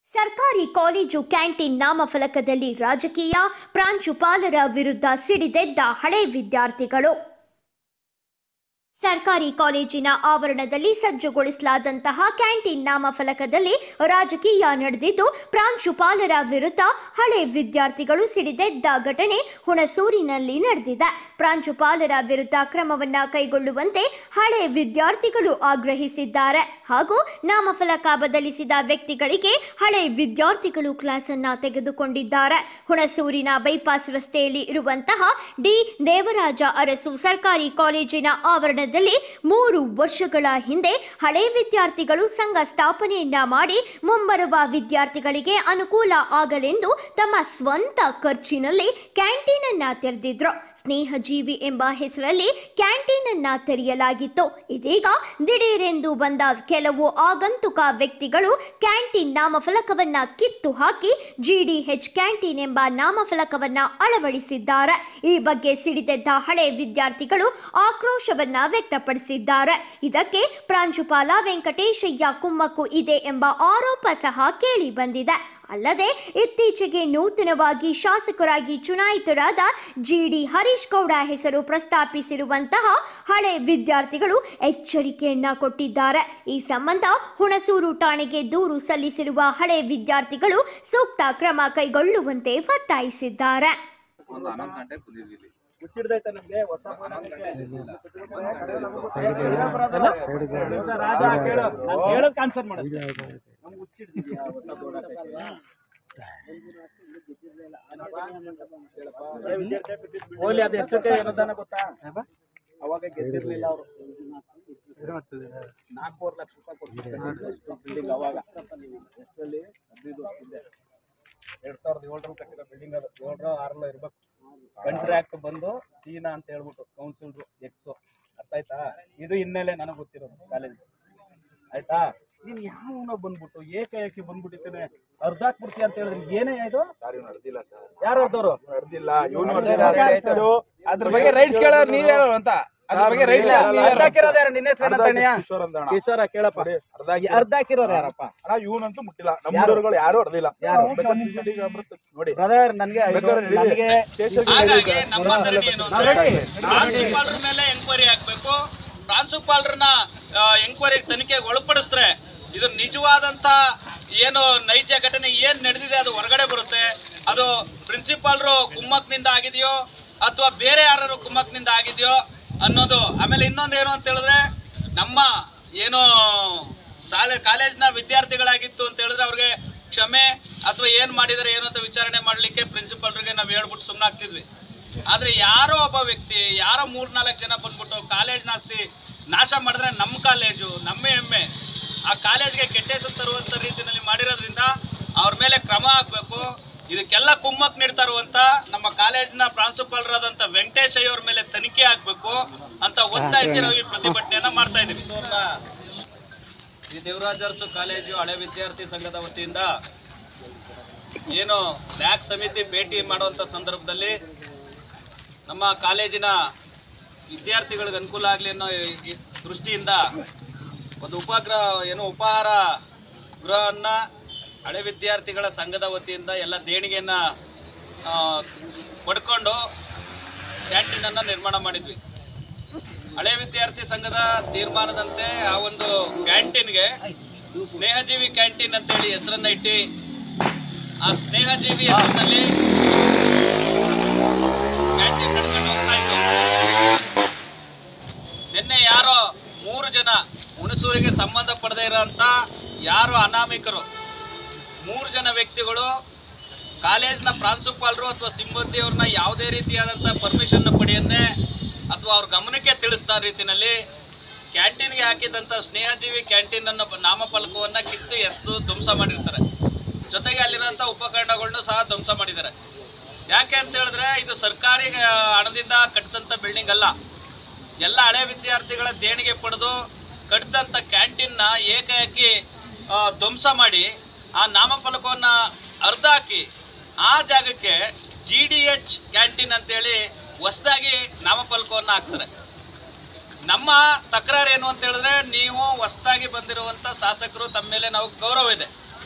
ಸರ್ಕಾರಿ college canteen ನಾಮಫಲಕದಲ್ಲಿ ರಾಜಕೀಯ ಪ್ರಾಂಶುಪಾಲರ ವಿರುದ್ಧ ಸಿಡಿದೆದ್ದ ಹಳೆ ವಿದ್ಯಾರ್ಥಿಗಳು ಸರ್ಕಾರಿ ಕಾಲೇಜಿನ ಆವರಣದಲ್ಲಿ ಸಜ್ಜುಗೊಳಿಸಲಾದಂತಹ ಕ್ಯಾಂಟೀನ್ ನಾಮಫಲಕದಲ್ಲಿ ರಾಜಕೀಯ ನಡೆದಿದ್ದು ಪ್ರಾಂಶುಪಾಲರ ವಿರುದ್ಧ ಹಳೆ ವಿದ್ಯಾರ್ಥಿಗಳು ಸಿಡಿದೆದ್ದ ಘಟನೆ ಹುಣಸೂರಿನಲ್ಲಿ ನಡೆದಿದೆ ಪ್ರಾಂಶುಪಾಲರ ವಿರುದ್ಧ ಕ್ರಮವನ್ನ ಕೈಗೊಳ್ಳುವಂತೆ ಹಳೆ ವಿದ್ಯಾರ್ಥಿಗಳು ಆಗ್ರಹಿಸಿದ್ದಾರೆ ಹಾಗೂ ನಾಮಫಲಕ ಬದಲಿಸಿದ ವ್ಯಕ್ತಿಗಳಿಗೆ ಹಳೆ ವಿದ್ಯಾರ್ಥಿಗಳು ಕ್ಲಾಸ್ ಅನ್ನ ತೆಗೆದುಕೊಂಡಿದ್ದಾರೆ ಹುಣಸೂರಿನ ಬೈಪಾಸ್ ರಸ್ತೆಯಲ್ಲಿ ಇರುವಂತಹ ಡಿ ದೇವರಾಜ ಅರಸು ಸರ್ಕಾರಿ ಕಾಲೇಜಿನ ಆವರಣದಲ್ಲಿ ಮೂರು ವರ್ಷಗಳ ಹಿಂದೆ ಹಳೆ ವಿದ್ಯಾರ್ಥಿಗಳು ಸಂಘ ಸ್ಥಾಪನೆಯನ್ನ ಮಾಡಿ ಮುಂಬರುವ ವಿದ್ಯಾರ್ಥಿಗಳಿಗೆ ಅನುಕೂಲ ಆಗಲೆಂದು ತಮ್ಮ ಸ್ವಂತ ಖರ್ಚಿನಲ್ಲಿ ಕ್ಯಾಂಟೀನ್ ಅನ್ನ ತೆರೆದಿದ್ರು ಸ್ನೇಹಜೀವಿ ಎಂಬ ಹೆಸರಲ್ಲಿ ಕ್ಯಾಂಟೀನ್ ಅನ್ನ ತೆರೆಯಲಾಗಿತ್ತು ಇದೀಗ ದಿಢೀರೆಂದು ಬಂದ ಕೆಲವು ಆಗಂತುಕ ವ್ಯಕ್ತಿಗಳು ಕ್ಯಾಂಟೀನ್ ನಾಮಫಲಕವನ್ನ ಕಿತ್ತು ಹಾಕಿ ಜಿಡಿಎಚ್ ಕ್ಯಾಂಟೀನ್ ಎಂಬ ನಾಮಫಲಕವನ್ನ ಅಳವಡಿಸಿದ್ದಾರೆ ಈ ಬಗ್ಗೆ ಸಿಡಿದೆದ್ದ ಹಳೆ ವಿದ್ಯಾರ್ಥಿಗಳು ಆಕ್ರೋಶವನ್ನ ವ್ಯಕ್ತಪಡಿಸಿದ್ದಾರೆ ಇದಕ್ಕೆ ಪ್ರಾಂಶುಪಾಲ ವೆಂಕಟೇಶಯ್ಯ ಕುಮ್ಮಕ್ಕು ಇದೆ ಎಂಬ ಆರೋಪ ಸಹ ಕೇಳಿ ಬಂದಿದೆ ಅಲ್ಲದೆ ಇತ್ತೀಚೆಗೆ ನೂತನವಾಗಿ ಶಾಸಕರಾಗಿ ಚುನಾಯಿತರಾದ ಜಿಡಿ ಹರೀಶ್ ಗೌಡ ಹೆಸರು ಪ್ರಸ್ತಾಪಿಸಿರುವಂತಹ ಹಳೆ ವಿದ್ಯಾರ್ಥಿಗಳು ಎಚ್ಚರಿಕೆಯನ್ನ ಕೊಟ್ಟಿದ್ದಾರೆ ಈ ಸಂಬಂಧ ಹುಣಸೂರು ಠಾಣೆಗೆ ದೂರು ಸಲ್ಲಿಸಿರುವ ಹಳೆ ವಿದ್ಯಾರ್ಥಿಗಳು ಸೂಕ್ತ ಕ್ರಮ ಕೈಗೊಳ್ಳುವಂತೆ ಒತ್ತಾಯಿಸಿದ್ದಾರೆ ಒಂದು ಹನ್ನೊಂದು ಗಂಟೆಗೆ ಬಂದಿದ್ವಿ ಇಲ್ಲಿ ಹುಚ್ಚಿಡ್ದೈತೆ ನಮ್ಗೆ ಹೊಸ ಹನ್ನೊಂದು ಗಂಟೆ ಇರ್ಲಿಲ್ಲ. ರಾಜ ಕೇಳು ನಾನು ಹೇಳೋದ್ ಕಾನ್ಸರ್ ಮಾಡು ನಮ್ಗೆ ಹುಚ್ಚಿಡ್ತಿದ್ಯಾ ಹೊಸ ಬೋರ್ಡ್ ಹಾಕಕ್ಕೆ? ಹೋಗ್ಲಿ ಅದು ಎಷ್ಟಕ್ಕೆ ಅನುದಾನ ಗೊತ್ತಾ ಅವಾಗ ಗೆದ್ದಿರ್ಲಿಲ್ಲ ಅವರು ನಾಲ್ಕೂವರೆ ಲಕ್ಷ ರೂಪಾಯಿ ಕೊಡ್ತಿದ್ರು ಬಿಲ್ಡಿಂಗ್ ಅವಾಗ ಎಷ್ಟರಲ್ಲಿ ಹದಿನೈದು ವರ್ಷದಿಂದ ಎರಡ್ ಸಾವಿರದ ಏಳರಲ್ಲಿ ಕಟ್ಟಿರೋ ಬಿಲ್ಡಿಂಗ್ ಅದು ಏಳರ ಆರಲ್ಲ ಇರ್ಬೇಕು ಕಾಂಟ್ರಾಕ್ಟ್ ಬಂದು ಸೀನಾ ಅಂತ ಹೇಳ್ಬಿಟ್ಟು ಕೌನ್ಸಿಲ್ರು ಎಕ್ಸು ಅರ್ಥ ಆಯ್ತಾ ಇದು ಹಿನ್ನೆಲೆ ನನಗೆ ಗೊತ್ತಿರೋದು ಕಾಲೇಜ್ ಆಯ್ತಾ ನೀನ್ ಯಾವನೋ ಬಂದ್ಬಿಟ್ಟು ಏಕಾಏಕಿ ಬಂದ್ಬಿಟ್ಟಿದ್ದೇನೆ ಅರ್ಧ ಹಾಕ್ಬಿಡ್ತೀಯ ಅಂತ ಹೇಳಿದ್ರೆ ಏನೇ ಇದು ಸರ್ ಇವ್ನು ನಡೆದಿಲ್ಲ ಸರ್ ಯಾರು ಅರ್ಧವ್ರು ನಡೆದಿಲ್ಲ ಇವನು ಅದ್ರ ಬಗ್ಗೆ ರೈಟ್ಸ್ ಕೇಳೋರು ನೀವ್ ಹೇಳೋ ಅಂತ ಅದ್ರ ಬಗ್ಗೆ ರೈಟ್ಸ್ ಅರ್ಧ ಹಾಕಿರೋದು ಯಾರು ನಿನ್ನ ಹೆಸರು ಏನಂತಣ್ಯ ಕಿಶೋರ್ ಅಂತ ಅಣ್ಣ. ಕಿಶೋರ ಕೇಳಪ್ಪ ಅರ್ಧ ಅರ್ಧ ಹಾಕಿರೋರು ಯಾರಪ್ಪ ಅಣ್ಣ ಇವನಂತೂ ಮುಟ್ಟಿಲ್ಲ ನಮ್ಮ ಹುಡುಗರುಗಳು ಯಾರು ಹೊಡೆದಿಲ್ಲ ಯಾರು? ನೋಡಿ ಬ್ರದರ್ ನನ್ಗೆ ಬೇಕಾದ್ರೆ ನಡೀರಿ. ನನಗೆ ಹಾಗಾಗಿ ನಮ್ಮ ಧರಣಿ ಏನು ನಾವ್ ಅಂದ್ರೆ ready. ಪ್ರಾಂಶುಪಾಲರ ಮೇಲೆ ಎಂಕ್ವೈರಿ ಆಗ್ಬೇಕು ಪ್ರಾಂಶುಪಾಲರನ್ನ ಎಂಕ್ವೈರಿ ತನಿಖೆಗೆ ಒಳಪಡಿಸಿದ್ರೆ ಇದು ನಿಜವಾದಂತ ಏನು ನೈಜ ಘಟನೆ ಏನ್ ನಡೆದಿದೆ ಅದು ಹೊರಗಡೆ ಬರುತ್ತೆ ಅದು ಪ್ರಿನ್ಸಿಪಾಲ್ರು ಕುಮ್ಮಕ್ನಿಂದ ಆಗಿದೆಯೋ ಅಥವಾ ಬೇರೆ ಯಾರು ಕುಮ್ಮಕ್ನಿಂದ ಆಗಿದೆಯೋ ಅನ್ನೋದು ಆಮೇಲೆ ಇನ್ನೊಂದು ಏನು ಅಂತ ಹೇಳಿದ್ರೆ ನಮ್ಮ ಏನು ಶಾಲೆ ಕಾಲೇಜ್ನ ವಿದ್ಯಾರ್ಥಿಗಳಾಗಿತ್ತು ಅಂತ ಹೇಳಿದ್ರೆ ಅವ್ರಿಗೆ ಕ್ಷಮೆ ಅಥವಾ ಏನ್ ಮಾಡಿದಾರೆ ಏನು ಅಂತ ವಿಚಾರಣೆ ಮಾಡ್ಲಿಕ್ಕೆ ಪ್ರಿನ್ಸಿಪಾಲ್ರಿಗೆ ನಾವು ಹೇಳ್ಬಿಟ್ಟು ಸುಮ್ಮನಾಗ್ತಿದ್ವಿ ಆದ್ರೆ ಯಾರೋ ಒಬ್ಬ ವ್ಯಕ್ತಿ ಯಾರೋ ಮೂರ್ನಾಲ್ಕು ಜನ ಬಂದ್ಬಿಟ್ಟು ಕಾಲೇಜ್ ನಾಸ್ತಿ ನಾಶ ಮಾಡಿದ್ರೆ ನಮ್ಮ ಕಾಲೇಜು ನಮ್ಮ ಹೆಮ್ಮೆ ಆ ಕಾಲೇಜ್ಗೆ ಕೆಟ್ಟ ಹೆಸರು ತರುವಂತ ರೀತಿಯಲ್ಲಿ ಮಾಡಿರೋದ್ರಿಂದ ಅವ್ರ ಮೇಲೆ ಕ್ರಮ ಆಗ್ಬೇಕು ಇದಕ್ಕೆಲ್ಲ ಕುಮ್ಮಕ್ ನೀಡ್ತಾ ಇರುವಂತ ನಮ್ಮ ಕಾಲೇಜಿನ ಪ್ರಾಂಶುಪಾಲರಾದಂತ ವೆಂಕಟೇಶ್ ಅವ್ರ ಮೇಲೆ ತನಿಖೆ ಆಗ್ಬೇಕು ಅಂತ ಒತ್ತಾಯಿಸಿ ನಾವು ಈ ಪ್ರತಿಭಟನೆಯನ್ನ ಮಾಡ್ತಾ ಇದೀವಿ ಈ ದೇವರಾಜ ಅರಸು ಕಾಲೇಜು ಹಳೆ ವಿದ್ಯಾರ್ಥಿ ಸಂಘದ ವತಿಯಿಂದ ಏನು ನ್ಯಾಕ್ ಸಮಿತಿ ಭೇಟಿ ಮಾಡುವಂಥ ಸಂದರ್ಭದಲ್ಲಿ ನಮ್ಮ ಕಾಲೇಜಿನ ವಿದ್ಯಾರ್ಥಿಗಳಿಗೆ ಅನುಕೂಲ ಆಗಲಿ ಅನ್ನೋ ಈ- ಈ ದೃಷ್ಟಿಯಿಂದ ಒಂದು ಉಪಗ್ರಹ ಏನು ಉಪಹಾರ ಗೃಹವನ್ನು ಹಳೆ ವಿದ್ಯಾರ್ಥಿಗಳ ಸಂಘದ ವತಿಯಿಂದ ಎಲ್ಲ ದೇಣಿಗೆಯನ್ನು ಪಡ್ಕೊಂಡು ಕ್ಯಾಂಟೀನನ್ನು ನಿರ್ಮಾಣ ಮಾಡಿದ್ವಿ ಹಳೆ ವಿದ್ಯಾರ್ಥಿ ಸಂಘದ ತೀರ್ಮಾನದಂತೆ ಆ ಒಂದು ಕ್ಯಾಂಟೀನ್ಗೆ ಸ್ನೇಹಜೀವಿ ಕ್ಯಾಂಟೀನ್ ಅಂತೇಳಿ ಹೆಸರನ್ನ ಇಟ್ಟು ಆ ಸ್ನೇಹಜೀವಿ ಹೆಸರಿನಲ್ಲಿ ಕ್ಯಾಂಟೀನ್ ನಡ್ಕೊಂಡು ಹೋಗ್ತಾ ಇತ್ತು ನಿನ್ನೆ ಯಾರೋ ಮೂರು ಜನ ಹುಣಸೂರಿಗೆ ಸಂಬಂಧ ಪಡದೇ ಇರೋಂಥ ಯಾರೋ ಅನಾಮಿಕರು ಮೂರು ಜನ ವ್ಯಕ್ತಿಗಳು ಕಾಲೇಜ್ನ ಪ್ರಾಂಶುಪಾಲರು ಅಥವಾ ಸಿಬ್ಬಂದಿಯವ್ರನ್ನ ಯಾವುದೇ ರೀತಿಯಾದಂಥ ಪರ್ಮಿಷನ್ ಪಡೆಯದೆ ಅಥವಾ ಅವ್ರ ಗಮನಕ್ಕೆ ತಿಳಿಸ್ತಾ ರೀತಿಯಲ್ಲಿ ಕ್ಯಾಂಟೀನ್ಗೆ ಹಾಕಿದಂಥ ಸ್ನೇಹಜೀವಿ ಕ್ಯಾಂಟೀನ್ ಅನ್ನು ನಾಮಫಲಕವನ್ನು ಕಿತ್ತು ಎಸ್ದು ಧ್ವಂಸ ಮಾಡಿರ್ತಾರೆ ಜೊತೆಗೆ ಅಲ್ಲಿರೋಂಥ ಉಪಕರಣಗಳನ್ನು ಸಹ ಧ್ವಂಸ ಮಾಡಿದ್ದಾರೆ ಯಾಕೆ ಅಂತ ಹೇಳಿದ್ರೆ ಇದು ಸರ್ಕಾರಿ ಆ, ಹಣದಿಂದ ಕಟ್ಟಿದಂಥ ಬಿಲ್ಡಿಂಗ್ ಅಲ್ಲ ಎಲ್ಲ ಹಳೆ ವಿದ್ಯಾರ್ಥಿಗಳ ದೇಣಿಗೆ ಪಡೆದು ಕಟ್ಟಿದಂಥ ಕ್ಯಾಂಟೀನ್ನ ಏಕಾಏಕಿ ಆ, ಧ್ವಂಸ ಮಾಡಿ ಆ ನಾಮಫಲಕವನ್ನು ಅರ್ಧ ಹಾಕಿ ಆ ಜಾಗಕ್ಕೆ ಜಿ ಡಿ ಎಚ್ ಕ್ಯಾಂಟೀನ್ ಅಂತೇಳಿ ಹೊಸದಾಗಿ ನಾಮಫಲಕವನ್ನು ಹಾಕ್ತಾರೆ ನಮ್ಮ ತಕರಾರು ಏನು ಅಂತ ಹೇಳಿದ್ರೆ ನೀವು ಹೊಸದಾಗಿ ಬಂದಿರುವಂಥ ಶಾಸಕರು ತಮ್ಮ ಮೇಲೆ ನಾವು ಗೌರವ ಇದೆ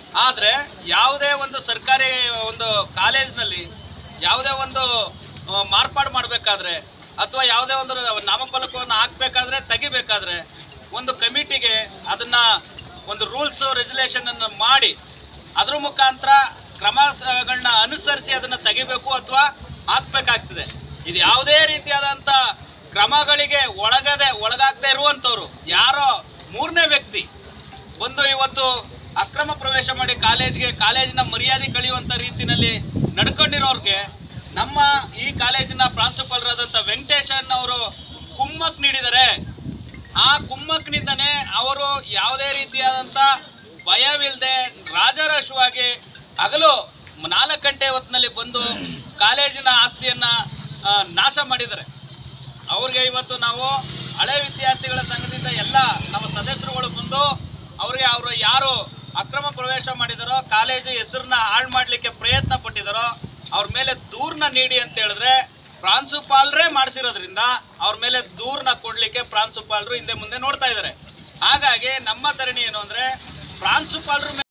ಆದರೆ ಯಾವುದೇ ಒಂದು ಸರ್ಕಾರಿ ಒಂದು ಕಾಲೇಜ್ನಲ್ಲಿ ಯಾವುದೇ ಒಂದು ಆ, ಮಾರ್ಪಾಡು ಮಾಡಬೇಕಾದ್ರೆ ಅಥವಾ ಯಾವುದೇ ಒಂದು ನಾಮಫಲಕವನ್ನು ಹಾಕಬೇಕಾದ್ರೆ ತೆಗಿಬೇಕಾದ್ರೆ ಒಂದು ಕಮಿಟಿಗೆ ಅದನ್ನ ಒಂದು ರೂಲ್ಸ್ ರೆಗ್ಯುಲೇಷನ್ ಅನ್ನು ಮಾಡಿ ಅದ್ರ ಮುಖಾಂತರ ಕ್ರಮಗಳನ್ನ ಅನುಸರಿಸಿ ಅದನ್ನ ತೆಗಿಬೇಕು ಅಥವಾ ಹಾಕ್ಬೇಕಾಗ್ತದೆ ಇದು ಯಾವುದೇ ರೀತಿಯಾದಂಥ ಕ್ರಮಗಳಿಗೆ ಒಳಗದೆ ಒಳಗಾಗದೆ ಇರುವಂಥವ್ರು ಯಾರೋ ಮೂರನೇ ವ್ಯಕ್ತಿ ಒಂದು ಇವತ್ತು ಅಕ್ರಮ ಪ್ರವೇಶ ಮಾಡಿ ಕಾಲೇಜ್ಗೆ ಕಾಲೇಜಿನ ಮರ್ಯಾದೆ ಕಳೆಯುವಂತ ರೀತಿನಲ್ಲಿ ನಡ್ಕೊಂಡಿರೋರ್ಗೆ ನಮ್ಮ ಈ ಕಾಲೇಜಿನ ಪ್ರಾಂಶುಪಾಲರಾದಂಥ ವೆಂಕಟೇಶನ್ ಅವರು ಕುಮ್ಮಕ್ ನೀಡಿದ್ದಾರೆ ಆ ಕುಮ್ಮಕ್ನಿಂದನೇ ಅವರು ಯಾವುದೇ ರೀತಿಯಾದಂಥ ಭಯವಿಲ್ಲದೆ ರಾಜಾರೋಷವಾಗಿ ಹಗಲು ನಾಲ್ಕು ಗಂಟೆ ಹೊತ್ತಿನಲ್ಲಿ ಬಂದು ಕಾಲೇಜಿನ ಆಸ್ತಿಯನ್ನ ಆ, ನಾಶ ಮಾಡಿದ್ದಾರೆ ಅವ್ರಿಗೆ ಇವತ್ತು ನಾವು ಹಳೆ ವಿದ್ಯಾರ್ಥಿಗಳ ಸಂಘದಿಂದ ಎಲ್ಲ ನಮ್ಮ ಸದಸ್ಯರುಗಳು ಬಂದು ಅವ್ರಿಗೆ ಅವರು ಯಾರು ಅಕ್ರಮ ಪ್ರವೇಶ ಮಾಡಿದಾರೋ ಕಾಲೇಜು ಹೆಸರನ್ನ ಹಾಳು ಮಾಡಲಿಕ್ಕೆ ಪ್ರಯತ್ನ ಪಟ್ಟಿದಾರೋ ಅವ್ರ ಮೇಲೆ ದೂರನ್ನ ನೀಡಿ ಅಂತ ಹೇಳಿದ್ರೆ ಪ್ರಾಂಶುಪಾಲರೇ ಮಾಡಿಸಿರೋದ್ರಿಂದ ಅವ್ರ ಮೇಲೆ ದೂರನ್ನ ಕೊಡ್ಲಿಕ್ಕೆ ಪ್ರಾಂಶುಪಾಲರು ಹಿಂದೆ ಮುಂದೆ ನೋಡ್ತಾ ಇದ್ದಾರೆ ಹಾಗಾಗಿ ನಮ್ಮ ಧರಣಿ ಏನು ಅಂದ್ರೆ ಪ್ರಾಂಶುಪಾಲರ